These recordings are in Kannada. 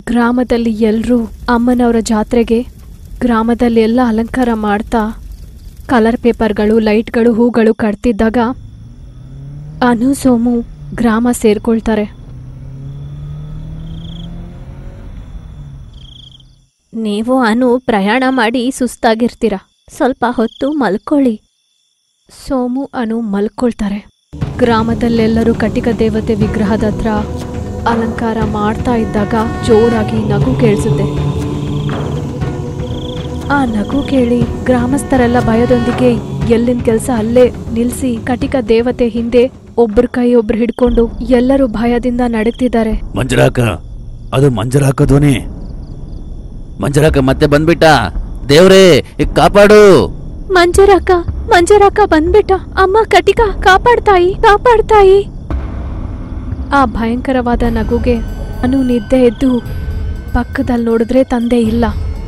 ಗ್ರಾಮದಲ್ಲಿ ಎಲ್ಲರೂ ಅಮ್ಮನವರ ಜಾತ್ರೆಗೆ ಗ್ರಾಮದಲ್ಲಿ ಎಲ್ಲ ಅಲಂಕಾರ ಮಾಡ್ತಾ ಕಲರ್ ಪೇಪರ್ಗಳು ಲೈಟ್ಗಳು ಹೂಗಳು ಕಟ್ತಿದ್ದಾಗ ಅನು ಸೋಮು ಗ್ರಾಮ ಸೇರ್ಕೊಳ್ತಾರೆ ನೀವು ಅನು ಪ್ರಯಾಣ ಮಾಡಿ ಸುಸ್ತಾಗಿರ್ತೀರ ಸ್ವಲ್ಪ ಹೊತ್ತು ಮಲ್ಕೊಳ್ಳಿ ಸೋಮು ಅನು ಮಲ್ಕೊಳ್ತಾರೆ ಗ್ರಾಮದಲ್ಲೆಲ್ಲರೂ ಕಟಿಕ ದೇವತೆ ವಿಗ್ರಹದ ಹತ್ರ ಅಲಂಕಾರ ಮಾಡ್ತಾ ಇದ್ದಾಗ ಜೋರಾಗಿ ನಗು ಕೇಳಿಸುತ್ತೆ ಆ ನಗು ಕೇಳಿ ಗ್ರಾಮಸ್ಥರೆಲ್ಲ ಭಯದೊಂದಿಗೆ ಎಲ್ಲಿನ ಕೆಲಸ ಅಲ್ಲೇ ನಿಲ್ಸಿ ಕಟಿಕ ದೇವತೆ ಹಿಂದೆ ಒಬ್ರ ಕೈ ಒಬ್ರು ಹಿಡ್ಕೊಂಡು ಎಲ್ಲರೂ ಭಯದಿಂದ ನಡುತ್ತಿದ್ದಾರೆ ಮಂಜರಾಕ ಅದು ಮಂಜರಾಕ ಧ್ವನಿ ಮಂಜರಾಕ ಮತ್ತೆ ಬಂದ್ಬಿಟ್ಟ ದೇವ್ರೇ ಇಗ್ ಕಾಪಾಡು ಮಂಜರಾಕ ಮಂಜರಾಕ ಬಂದ್ಬಿಟ್ಟ ಅಮ್ಮ ಕಟಿಕ ಕಾಪಾಡ್ತಾಯಿ ಕಾಪಾಡ್ತಾಯಿ ಆ ಭಯಂಕರವಾದ ನಗುಗೆ ಅನು ನಿದ್ದೆ ಎದ್ದು ಪಕ್ಕದಲ್ಲಿ ನೋಡಿದ್ರೆ ತಂದೆ ಇಲ್ಲ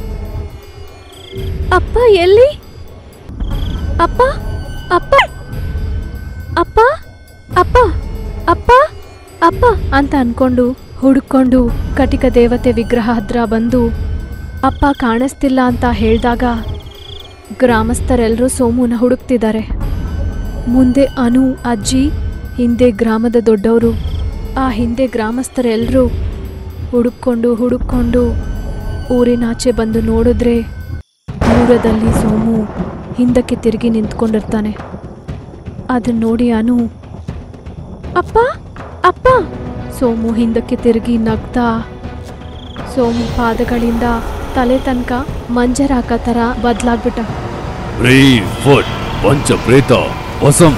ಅಪ್ಪ ಎಲ್ಲಿ ಅಪ್ಪ ಅಪ್ಪ ಅಪ್ಪ ಅಪ್ಪ ಅಪ್ಪ ಅಪ್ಪ ಅಂತ ಅನ್ಕೊಂಡು ಹುಡುಕೊಂಡು ಕಟಿಕ ದೇವತೆ ವಿಗ್ರಹ ಹತ್ರ ಬಂದು ಅಪ್ಪ ಕಾಣಿಸ್ತಿಲ್ಲ ಅಂತ ಹೇಳಿದಾಗ ಗ್ರಾಮಸ್ಥರೆಲ್ಲರೂ ಸೋಮುನ ಹುಡುಕ್ತಿದ್ದಾರೆ ಮುಂದೆ ಅನು ಅಜ್ಜಿ ಹಿಂದೆ ಗ್ರಾಮದ ದೊಡ್ಡವರು ಆ ಹಿಂದೆ ಗ್ರಾಮಸ್ಥರೆಲ್ಲರೂ ಹುಡುಕೊಂಡು ಹುಡುಕೊಂಡು ಊರಿನಾಚೆ ಬಂದು ನೋಡಿದ್ರೆ ದೂರದಲ್ಲಿ ಸೋಮು ಹಿಂದಕ್ಕೆ ತಿರುಗಿ ನಿಂತ್ಕೊಂಡಿರ್ತಾನೆ ಅದನ್ನ ನೋಡಿ ಅನು ಅಪ್ಪ ಅಪ್ಪ ಸೋಮು ಹಿಂದಕ್ಕೆ ತಿರುಗಿ ನಗ್ತಾ ಸೋಮು ಪಾದಗಳಿಂದ ತಲೆ ತನಕ ಮಂಜರಾಕ ಥರ ಬದಲಾಗ್ಬಿಟ್ಟ ರೀ ಫುಟ್ ಪಂಚ ಪ್ರೇತ ವಸಂ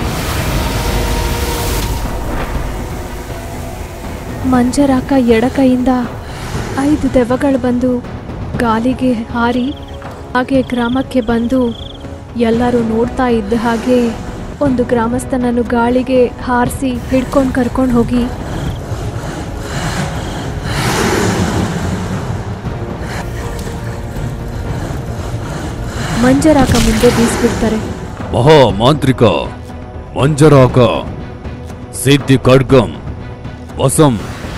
ಮಂಜರಾಕ ಎಡ ಕೈಯಿಂದ ಐದು ದೆವ್ವಗಳು ಬಂದು ಗಾಲಿಗೆ ಹಾರಿ ಹಾಗೆ ಗ್ರಾಮಕ್ಕೆ ಬಂದು ಎಲ್ಲರೂ ನೋಡ್ತಾ ಇದ್ದ ಹಾಗೆ ಒಂದು ಗ್ರಾಮಸ್ಥನನ್ನು ಗಾಳಿಗೆ ಹಾರಿಸಿ ಹಿಡ್ಕೊಂಡು ಕರ್ಕೊಂಡು ಹೋಗಿ ಮಂಜರಾಕ ಮುಂದೆ ಬೀಸ್ಬಿಡ್ತಾರೆ ಮಹಾ ಮಾಂತ್ರಿಕ ಮಂಜರಾಕ ಸಿದ್ಧಿ ಖಡ್ಗಂ ವಸಂ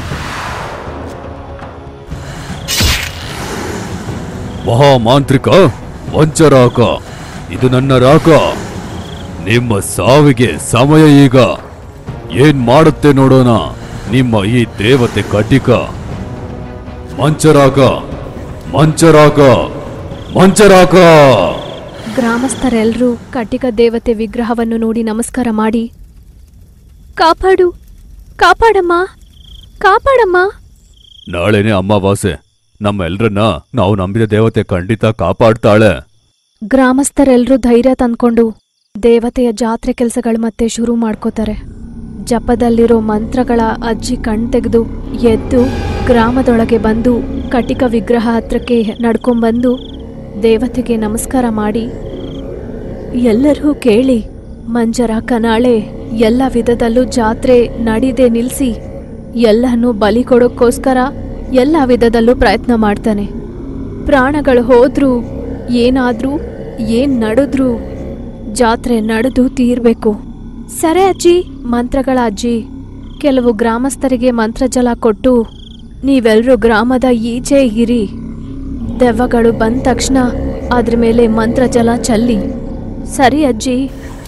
ಮಹಾ ಮಾಂತ್ರಿಕ ಮಂಚರಾಕ ಇದು ನನ್ನ ರಾಕ ನಿಮ್ಮ ಸಾವಿಗೆ ಸಮಯ ಈಗ ಏನ್ ಮಾಡುತ್ತೆ ನೋಡೋಣ ನಿಮ್ಮ ಈ ದೇವತೆ ಕಟಿಕ ಮಂಚರಾಕ ಮಂಚರಾಕ ಮಂಚರಾಕ ಗ್ರಾಮಸ್ಥರೆಲ್ಲರೂ ಕಟಿಕ ದೇವತೆ ವಿಗ್ರಹವನ್ನು ನೋಡಿ ನಮಸ್ಕಾರ ಮಾಡಿ ಕಾಪಾಡು ಕಾಪಾಡಮ್ಮ ಕಾಪಾಡಮ್ಮ ನಾಳೆನೆ ಅಮಾವಾಸ್ಯೆ ನಮ್ಮೆಲ್ರನ್ನ ನಾವು ನಂಬಿದ ದೇವತೆ ಖಂಡಿತ ಕಾಪಾಡ್ತಾಳೆ ಗ್ರಾಮಸ್ಥರೆಲ್ಲರೂ ಧೈರ್ಯ ತಂದ್ಕೊಂಡು ದೇವತೆಯ ಜಾತ್ರೆ ಕೆಲಸಗಳು ಮತ್ತೆ ಶುರು ಮಾಡ್ಕೋತಾರೆ ಜಪದಲ್ಲಿರೋ ಮಂತ್ರಗಳ ಅಜ್ಜಿ ಕಣ್ ತೆಗೆದು ಎದ್ದು ಗ್ರಾಮದೊಳಗೆ ಬಂದು ಕಟಿಕ ವಿಗ್ರಹ ಹತ್ರಕ್ಕೆ ನಡ್ಕೊಂಬಂದು ದೇವತೆಗೆ ನಮಸ್ಕಾರ ಮಾಡಿ ಎಲ್ಲರೂ ಕೇಳಿ ಮಂಜರ ಕನಾಳೆ ಎಲ್ಲ ವಿಧದಲ್ಲೂ ಜಾತ್ರೆ ನಡಿದೆ ನಿಲ್ಲಿಸಿ ಎಲ್ಲನೂ ಬಲಿ ಕೊಡೋಕ್ಕೋಸ್ಕರ ಎಲ್ಲ ವಿಧದಲ್ಲೂ ಪ್ರಯತ್ನ ಮಾಡ್ತಾನೆ ಪ್ರಾಣಗಳು ಹೋದ್ರೂ ಏನಾದ್ರೂ ಏನ್ ನಡೆದ್ರು ಜಾತ್ರೆ ನಡೆದು ತೀರ್ಬೇಕು ಸರಿ ಅಜ್ಜಿ ಮಂತ್ರಗಳ ಅಜ್ಜಿ ಕೆಲವು ಗ್ರಾಮಸ್ಥರಿಗೆ ಮಂತ್ರಜಲ ಕೊಟ್ಟು ನೀವೆಲ್ಲರೂ ಗ್ರಾಮದ ಈಚೆ ಇರಿ ದೆವ್ವಗಳು ಬಂದ ತಕ್ಷಣ ಅದ್ರ ಮೇಲೆ ಮಂತ್ರಜಲ ಚಲ್ಲಿ ಸರಿ ಅಜ್ಜಿ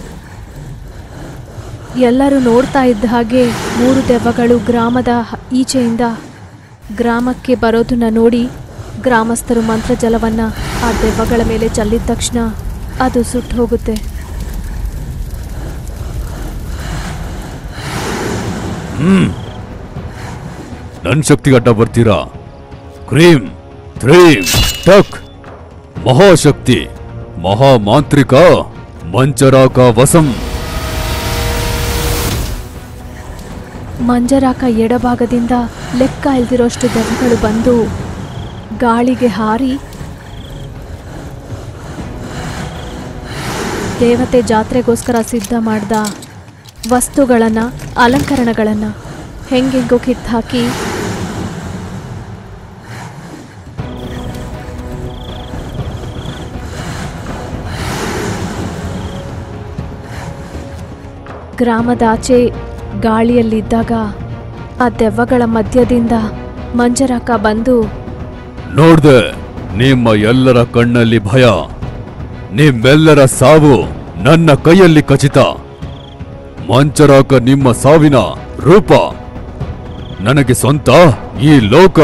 ಎಲ್ಲರೂ ನೋಡ್ತಾ ಇದ್ದ ಹಾಗೆ ಮೂರು ದೆವ್ವಗಳು ಗ್ರಾಮದ ಹ- ಈಚೆಯಿಂದ ಗ್ರಾಮಕ್ಕೆ ಬರೋದನ್ನ ನೋಡಿ ಗ್ರಾಮಸ್ಥರು ಮಂತ್ರಜಲವನ್ನ ಆ ದೆವ್ವಗಳ ಮೇಲೆ ಚೆಲ್ಲಿದ ತಕ್ಷಣ ಅದು ಸುಟ್ಟು ಹೋಗುತ್ತೆ ನನ್ ಶಕ್ತಿಗೆ ಅಡ್ಡ ಬರ್ತೀರಾ ಕ್ರೀಮ್ ಥ್ರೀಮ್ ಟಕ್ ಮಹಾಶಕ್ತಿ ಮಹಾ ಮಾಂತ್ರಿಕ ಮಂಚರಾಕ ವಸಂ ಮಂಜರಾಕ ಎಡಭಾಗದಿಂದ ಲೆಕ್ಕ ಇಲ್ದಿರೋಷ್ಟು ದೆವ್ವಗಳು ಬಂದು ಗಾಳಿಗೆ ಹಾರಿ ದೇವತೆ ಜಾತ್ರೆಗೋಸ್ಕರ ಸಿದ್ಧ ಮಾಡ್ದ ವಸ್ತುಗಳನ್ನು ಅಲಂಕರಣಗಳನ್ನು ಹೆಂಗೆಂಗೋ ಕಿತ್ತಾಕಿ ಗ್ರಾಮದಾಚೆ ಗಾಳಿಯಲ್ಲಿದ್ದಾಗ ಆ ದೆವ್ವಗಳ ಮಧ್ಯದಿಂದ ಮಂಜರಾಕ ಬಂದು ನೋಡ್ದೆ ನಿಮ್ಮ ಎಲ್ಲರ ಕಣ್ಣಲ್ಲಿ ಭಯ ನಿಮ್ಮೆಲ್ಲರ ಸಾವು ನನ್ನ ಕೈಯಲ್ಲಿ ಖಚಿತ ಮಂಚರಾಕ ನಿಮ್ಮ ಸಾವಿನ ರೂಪ ನನಗೆ ಸ್ವಂತ ಈ ಲೋಕ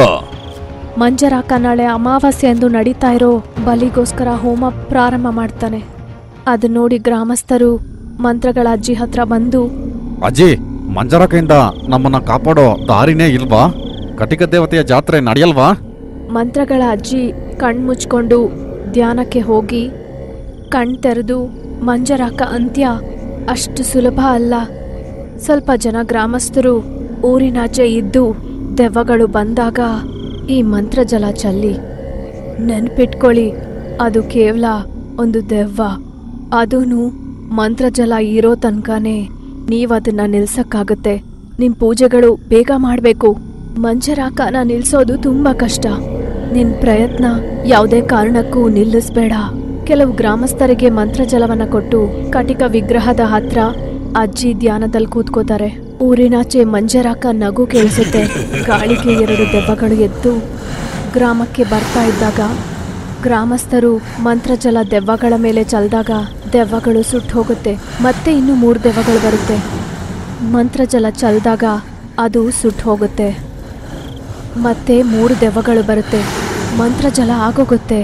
ಮಂಜರಾಕ ನಾಳೆ ಅಮಾವಾಸ್ಯೆ ಎಂದು ನಡೀತಾ ಇರೋ ಬಲಿಗೋಸ್ಕರ ಹೋಮ ಪ್ರಾರಂಭ ಮಾಡ್ತಾನೆ ಅದು ನೋಡಿ ಗ್ರಾಮಸ್ಥರು ಮಂತ್ರಗಳ ಅಜ್ಜಿ ಹತ್ರ ಬಂದು ಅಜ್ಜಿ ಮಂಜರಕೆಯಿಂದ ನಮ್ಮನ್ನ ಕಾಪಾಡೋ ದಾರಿನೇ ಇಲ್ವಾ ಕಟಿಕ ದೇವತೆಯ ಜಾತ್ರೆ ನಡೆಯಲ್ವಾ ಮಂತ್ರಗಳ ಅಜ್ಜಿ ಕಣ್ಮುಚ್ಕೊಂಡು ಧ್ಯಾನಕ್ಕೆ ಹೋಗಿ ಕಣ್ ತೆರೆದು ಮಂಜರಾಕ ಅಂತ್ಯ ಅಷ್ಟು ಸುಲಭ ಅಲ್ಲ ಸ್ವಲ್ಪ ಜನ ಗ್ರಾಮಸ್ಥರು ಊರಿನಾಚೆ ಇದ್ದು ದೆವ್ವಗಳು ಬಂದಾಗ ಈ ಮಂತ್ರಜಲ ಚಲ್ಲಿ ನೆನ್ಪಿಟ್ಕೊಳ್ಳಿ ಅದು ಕೇವಲ ಒಂದು ದೆವ್ವ ಅದೂನು ಮಂತ್ರಜಲ ಇರೋ ತನಕನೇ ನೀವದನ್ನ ನಿಲ್ಸಕ್ಕಾಗತ್ತೆ ನಿಮ್ ಪೂಜೆಗಳು ಬೇಗ ಮಾಡಬೇಕು ಮಂಜರಾಕನ ನಿಲ್ಸೋದು ತುಂಬಾ ಕಷ್ಟ ನಿನ್ ಪ್ರಯತ್ನ ಯಾವುದೇ ಕಾರಣಕ್ಕೂ ನಿಲ್ಲಿಸ್ಬೇಡ ಕೆಲವು ಗ್ರಾಮಸ್ಥರಿಗೆ ಮಂತ್ರಜಲವನ್ನ ಕೊಟ್ಟು ಕಟಿಕ ವಿಗ್ರಹದ ಹತ್ರ ಅಜ್ಜಿ ಧ್ಯಾನದಲ್ಲಿ ಕೂತ್ಕೋತಾರೆ ಊರಿನಾಚೆ ಮಂಜರಾಕ ನಗು ಕೇಳಿಸುತ್ತೆ ಗಾಳಿಗೆ ಎರಡು ದೆವ್ವಗಳು ಎದ್ದು ಗ್ರಾಮಕ್ಕೆ ಬರ್ತಾ ಇದ್ದಾಗ ಗ್ರಾಮಸ್ಥರು ಮಂತ್ರಜಲ ದೆವ್ವಗಳ ಮೇಲೆ ಚಲ್ದಾಗ ದೆವ್ವಗಳು ಸುಟ್ಟು ಹೋಗುತ್ತೆ ಮತ್ತೆ ಇನ್ನು ಮೂರು ದೆವ್ವಗಳು ಬರುತ್ತೆ ಮಂತ್ರಜಲ ಚಲ್ದಾಗ ಅದು ಸುಟ್ಟು ಹೋಗುತ್ತೆ ಮತ್ತೆ ಮೂರು ದೆವ್ವಗಳು ಬರುತ್ತೆ ಮಂತ್ರಜಲ ಆಗೋಗುತ್ತೆ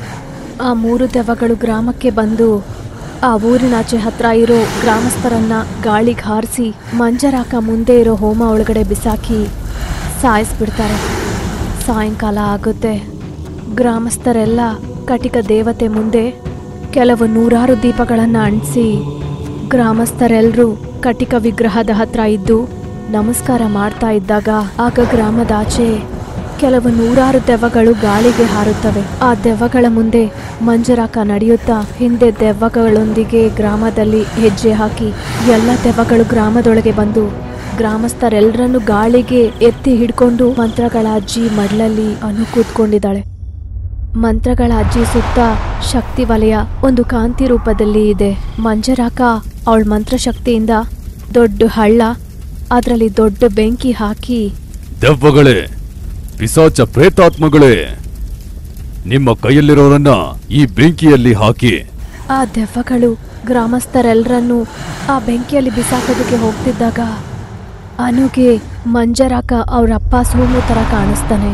ಆ ಮೂರು ದೆವ್ವಗಳು ಗ್ರಾಮಕ್ಕೆ ಬಂದು ಆ ಊರಿನಾಚೆ ಹತ್ರ ಇರೋ ಗ್ರಾಮಸ್ಥರನ್ನ ಗಾಳಿಗೆ ಹಾರಿಸಿ ಮಂಜರಾಕ ಮುಂದೆ ಇರೋ ಹೋಮ ಒಳಗಡೆ ಬಿಸಾಕಿ ಸಾಯಿಸ್ಬಿಡ್ತಾರೆ ಸಾಯಂಕಾಲ ಆಗುತ್ತೆ ಗ್ರಾಮಸ್ಥರೆಲ್ಲ ಕಟಿಕ ದೇವತೆ ಮುಂದೆ ಕೆಲವು ನೂರಾರು ದೀಪಗಳನ್ನು ಅಂಟಿಸಿ ಗ್ರಾಮಸ್ಥರೆಲ್ಲರೂ ಕಟಿಕ ವಿಗ್ರಹದ ಹತ್ರ ಇದ್ದು ನಮಸ್ಕಾರ ಮಾಡ್ತಾ ಇದ್ದಾಗ ಆಗ ಗ್ರಾಮದಾಚೆ ಕೆಲವು ನೂರಾರು ದೆವ್ವಗಳು ಗಾಳಿಗೆ ಹಾರುತ್ತವೆ ಆ ದೆವ್ವಗಳ ಮುಂದೆ ಮಂಜರಾಕ ನಡೆಯುತ್ತಾ ಹಿಂದೆ ದೆವ್ವಗಳೊಂದಿಗೆ ಗ್ರಾಮದಲ್ಲಿ ಹೆಜ್ಜೆ ಹಾಕಿ ಎಲ್ಲ ದೆವ್ವಗಳು ಗ್ರಾಮದೊಳಗೆ ಬಂದು ಗ್ರಾಮಸ್ಥರೆಲ್ಲರನ್ನು ಗಾಳಿಗೆ ಎತ್ತಿ ಹಿಡ್ಕೊಂಡು ಮಂತ್ರಗಳ ಅಜ್ಜಿ ಮಡ್ಲಲ್ಲಿ ಅನು ಕೂತ್ಕೊಂಡಿದ್ದಾಳೆ ಮಂತ್ರಗಳ ಅಜ್ಜಿ ಸುತ್ತ ಶಕ್ತಿ ವಲಯ ಒಂದು ಕಾಂತಿ ರೂಪದಲ್ಲಿ ಇದೆ ಮಂಜರಾಕ ಅವಳ ಮಂತ್ರಶಕ್ತಿಯಿಂದ ದೊಡ್ಡ ಹಳ್ಳ ಅದರಲ್ಲಿ ದೊಡ್ಡ ಬೆಂಕಿ ಹಾಕಿ ದೆವ್ವಗಳೇ ಪಿಸಾಚ ಪ್ರೇತಾತ್ಮಗಳೇ ನಿಮ್ಮ ಕೈಯಲ್ಲಿರೋರನ್ನ ಈ ಬೆಂಕಿಯಲ್ಲಿ ಹಾಕಿ ಆ ದೆವ್ವಗಳು ಗ್ರಾಮಸ್ಥರೆಲ್ಲರನ್ನೂ ಆ ಬೆಂಕಿಯಲ್ಲಿ ಬಿಸಾಕೋದಕ್ಕೆ ಹೋಗ್ತಿದ್ದಾಗ ಅನುಗೆ ಮಂಜರಾಕ ಅವ್ರ ಅಪ್ಪ ಸೋಮು ತರ ಕಾಣಿಸ್ತಾನೆ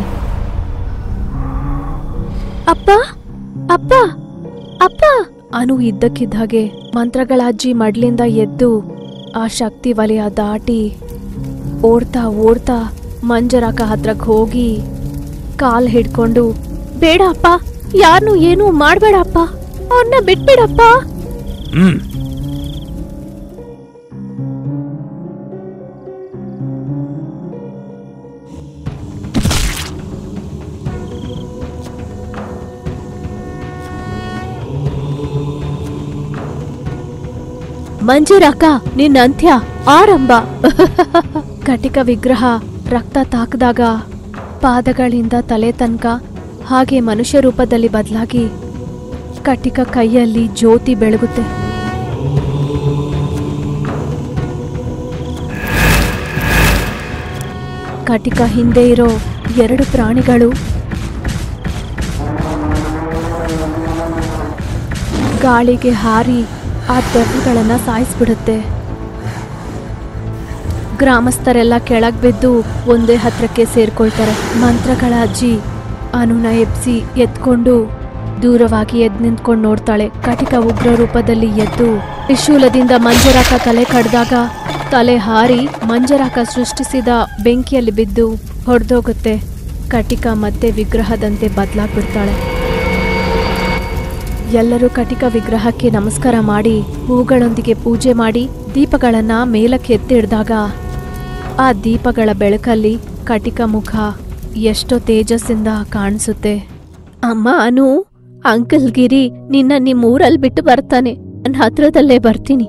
ಅಪ್ಪ ಅಪ್ಪ ಅಪ್ಪ ಅನು ಇದ್ದಕ್ಕಿದ್ದ ಹಾಗೆ ಮಂತ್ರಗಳ ಅಜ್ಜಿ ಮಡ್ಲಿಂದ ಎದ್ದು ಆ ಶಕ್ತಿ ವಲಯ ದಾಟಿ ಓಡ್ತಾ ಓಡ್ತಾ ಮಂಜರಾಕ ಹತ್ರಕ್ ಹೋಗಿ ಕಾಲ್ ಹಿಡ್ಕೊಂಡು ಬೇಡ ಅಪ್ಪ ಯಾರನ್ನೂ ಏನೂ ಮಾಡ್ಬೇಡ ಅಪ್ಪ ಅವನ್ನ ಬಿಟ್ಬಿಡಪ್ಪ ಹ್ಮ್ ಮಂಜುರಾಕ ನಿನ್ನ ಅಂತ್ಯ ಆರಂಭ ಕಟಿಕ ವಿಗ್ರಹ ರಕ್ತ ತಾಕದಾಗ ಪಾದಗಳಿಂದ ತಲೆ ತನಕ ಹಾಗೆ ಮನುಷ್ಯ ರೂಪದಲ್ಲಿ ಬದಲಾಗಿ ಕಟಿಕ ಕೈಯಲ್ಲಿ ಜ್ಯೋತಿ ಬೆಳಗುತ್ತೆ ಕಟಿಕ ಹಿಂದೆ ಇರೋ ಎರಡು ಪ್ರಾಣಿಗಳು ಗಾಳಿಗೆ ಹಾರಿ ಆ ದೆವ್ವಗಳನ್ನ ಸಾಯಿಸ್ಬಿಡುತ್ತೆ ಗ್ರಾಮಸ್ಥರೆಲ್ಲ ಕೆಳಗ್ ಬಿದ್ದು ಒಂದೇ ಹತ್ರಕ್ಕೆ ಸೇರ್ಕೊಳ್ತಾರೆ ಮಂತ್ರಗಳ ಅಜ್ಜಿ ಅನುನ ಎಬ್ಸಿ ಎತ್ಕೊಂಡು ದೂರವಾಗಿ ಎದ್ ನಿಂತ್ಕೊಂಡು ನೋಡ್ತಾಳೆ ಕಟಿಕ ಉಗ್ರ ರೂಪದಲ್ಲಿ ಎದ್ದು ತ್ರಿಶೂಲದಿಂದ ಮಂಜರಾಕ ತಲೆ ಕಡ್ದಾಗ ತಲೆ ಹಾರಿ ಮಂಜರಾಕ ಸೃಷ್ಟಿಸಿದ ಬೆಂಕಿಯಲ್ಲಿ ಬಿದ್ದು ಹೊಡೆದೋಗುತ್ತೆ ಕಟಿಕ ಮತ್ತೆ ವಿಗ್ರಹದಂತೆ ಬದಲಾಗ್ಬಿಡ್ತಾಳೆ ಎಲ್ಲರೂ ಕಟಿಕ ವಿಗ್ರಹಕ್ಕೆ ನಮಸ್ಕಾರ ಮಾಡಿ ಹೂಗಳೊಂದಿಗೆ ಪೂಜೆ ಮಾಡಿ ದೀಪಗಳನ್ನ ಮೇಲಕ್ಕೆ ಎತ್ತಿಡ್ದಾಗ ಆ ದೀಪಗಳ ಬೆಳಕಲ್ಲಿ ಕಟಿಕ ಮುಖ ಎಷ್ಟೋ ತೇಜಸ್ಸಿಂದ ಕಾಣಿಸುತ್ತೆ ಅಮ್ಮ ಅನು ಅಂಕಲ್ ಗಿರಿ ನಿನ್ನ ನಿಮ್ಮ ಊರಲ್ಲಿ ಬಿಟ್ಟು ಬರ್ತಾನೆ ನನ್ನ ಹತ್ರದಲ್ಲೇ ಬರ್ತೀನಿ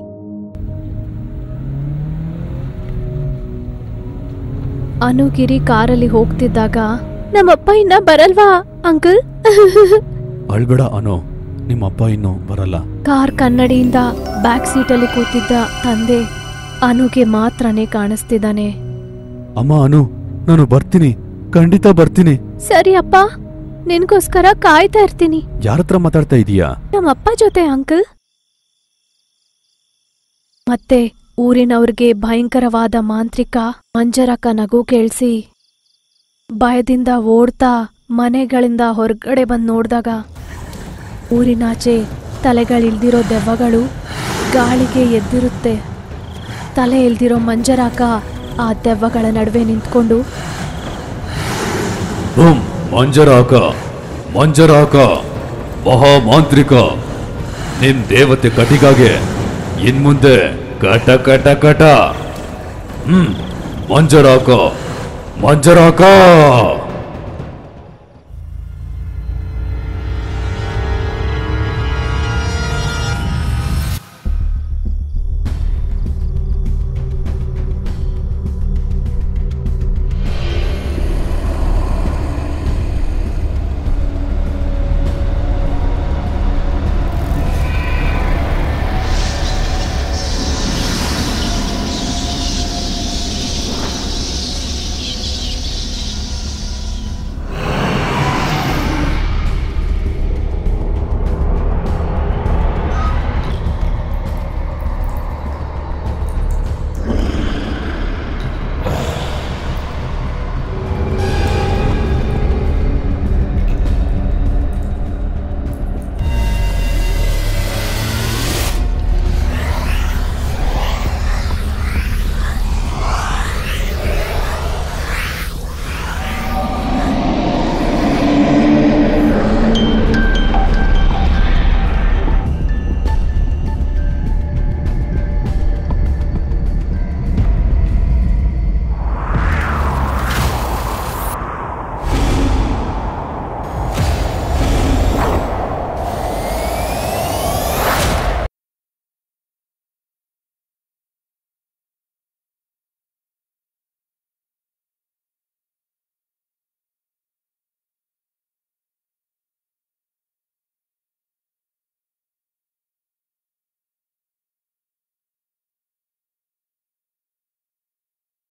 ಅನುಗಿರಿ ಕಾರಲ್ಲಿ ಹೋಗ್ತಿದ್ದಾಗ ನಮ್ಮಪ್ಪ ಇನ್ನ ಬರಲ್ವಾ ಅಂಕಲ್ ಅಳ್ಬೇಡ ಅನೋ ನಿಮ್ಮಪ್ಪ ಇನ್ನೂ ಬರಲ್ಲ ಕಾರ್ ಕನ್ನಡಿಯಿಂದ ಬ್ಯಾಕ್ ಸೀಟಲ್ಲಿ ಕೂತಿದ್ದ ತಂದೆ ಅನುಗೆ ಮಾತ್ರನೇ ಕಾಣಿಸ್ತಿದ್ದಾನೆ ಅಮ್ಮ ಅನು ನಾನು ಬರ್ತೀನಿ ಖಂಡಿತ ಬರ್ತೀನಿ ಸರಿ ಅಪ್ಪ ನಿನ್ಗೋಸ್ಕರ ಕಾಯ್ತಾ ಇರ್ತೀನಿ ಯಾರ ಹತ್ರ ಮಾತಾಡ್ತಾ ಇದೀಯಾ ನಮ್ಮಪ್ಪ ಜೊತೆ ಅಂಕಲ್ ಮತ್ತೆ ಊರಿನವ್ರಿಗೆ ಭಯಂಕರವಾದ ಮಾಂತ್ರಿಕ ಮಂಜರಕ ನಗು ಕೇಳಿಸಿ ಭಯದಿಂದ ಓಡ್ತಾ ಮನೆಗಳಿಂದ ಹೊರಗಡೆ ಬಂದು ನೋಡಿದಾಗ ಊರಿನಾಚೆ ತಲೆಗಳಿಲ್ದಿರೋ ದೆವ್ವಗಳು ಗಾಳಿಗೆ ಎದ್ದಿರುತ್ತೆ ತಲೆ ಇಲ್ದಿರೋ ಮಂಜರಾಕ ಆ ದೆವ್ವಗಳ ನಡುವೆ ನಿಂತ್ಕೊಂಡು ಬುಮ್ ಮಂಜರಾಕ ಮಂಜರಾಕ ಮಹಾಮಾಂತ್ರಿಕ ನಿಮ್ ದೇವತೆ ಕಟಿಗಾಗೆ ಇನ್ಮುಂದೆ ಕಟ ಕಟ ಕಟ ಹ್ಮ್ ಮಂಜರಾಕ ಮಂಜರಾಕ